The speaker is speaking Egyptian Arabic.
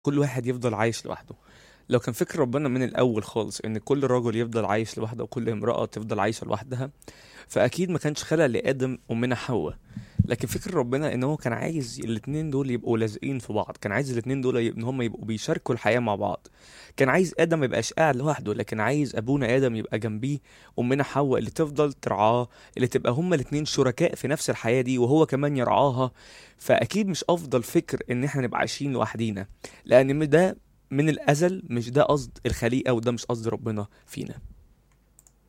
كل واحد يفضل عايش لوحده لو كان فكر ربنا من الاول خالص ان كل رجل يفضل عايش لوحده وكل امرأة تفضل عايشة لوحدها فاكيد ما كانش خلق لادم ومنها حواء لكن فكر ربنا ان هو كان عايز الاتنين دول يبقوا لازقين في بعض كان عايز الاتنين دول ان هم يبقوا بيشاركوا الحياة مع بعض كان عايز ادم ما يبقاش قاعد لوحده لكن عايز ابونا ادم يبقى جنبيه امنا حواء اللي تفضل ترعاه اللي تبقى هما الاتنين شركاء في نفس الحياة دي وهو كمان يرعاها فاكيد مش افضل فكر ان احنا نبقى عايشين لوحدينا لان ده من الازل مش ده قصد الخليقه وده مش قصد ربنا فينا